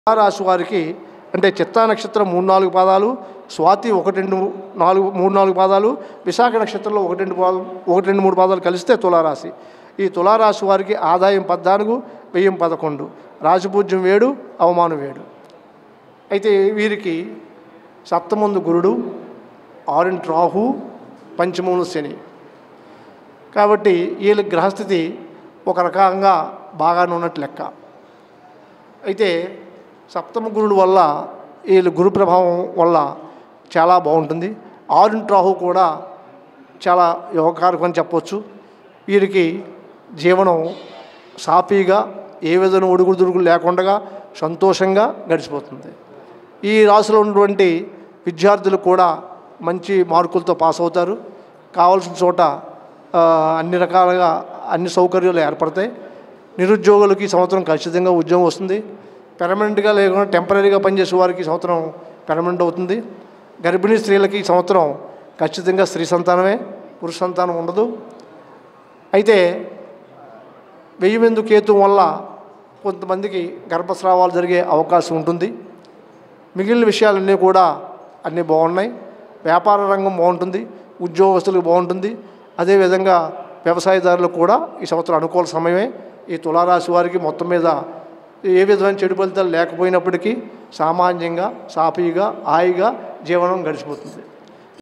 రాశి వారికి అంటే చిత్తా నక్షత్రం మూడు నాలుగు పాదాలు స్వాతి ఒకటి రెండు నాలుగు మూడు నాలుగు పాదాలు విశాఖ నక్షత్రంలో ఒకటి రెండు పాదాలు ఒకటి రెండు మూడు పాదాలు కలిస్తే తులారాశి ఈ తులారాశి వారికి ఆదాయం పద్నాలుగు వ్యయం పదకొండు రాజపూజ్యం వేడు అవమానం వేడు అయితే వీరికి సప్తమందు గురుడు ఆరింటి రాహు పంచమంలో శని కాబట్టి వీళ్ళ గ్రహస్థితి ఒక రకంగా బాగానే ఉన్నట్టు లెక్క అయితే సప్తమ గురుడు వల్ల వీళ్ళు గురు ప్రభావం వల్ల చాలా బాగుంటుంది ఆరింటి రాహు కూడా చాలా యోగకారకం అని చెప్పొచ్చు వీరికి జీవనం సాఫీగా ఏ విధమైన ఒడుగుడు దుడుగులు లేకుండా సంతోషంగా గడిచిపోతుంది ఈ రాశిలో ఉన్నటువంటి విద్యార్థులు కూడా మంచి మార్కులతో పాస్ అవుతారు కావాల్సిన చోట ఆ, అన్ని రకాలుగా అన్ని సౌకర్యాలు ఏర్పడతాయి నిరుద్యోగులకి ఈ సంవత్సరం ఖచ్చితంగా ఉద్యోగం వస్తుంది పెర్మనెంట్గా లేకుండా టెంపరీగా పనిచేసే వారికి ఈ సంవత్సరం పెర్మనెంట్ అవుతుంది గర్భిణీ స్త్రీలకి ఈ సంవత్సరం ఖచ్చితంగా స్త్రీ సంతానమే పురుష సంతానం ఉండదు అయితే వెయ్యి వెందు కేతు వల్ల కొంతమందికి గర్భస్రావాలు జరిగే అవకాశం ఉంటుంది మిగిలిన విషయాలన్నీ కూడా అన్నీ బాగున్నాయి వ్యాపార రంగం బాగుంటుంది ఉద్యోగస్తులకు బాగుంటుంది అదేవిధంగా వ్యవసాయదారులకు కూడా ఈ సంవత్సరం అనుకూల సమయమే ఈ తులారాశి వారికి మొత్తం మీద ఏ విధమైన చెడు ఫలితాలు లేకపోయినప్పటికీ సామాన్యంగా సాఫీగా హాయిగా జీవనం గడిచిపోతుంది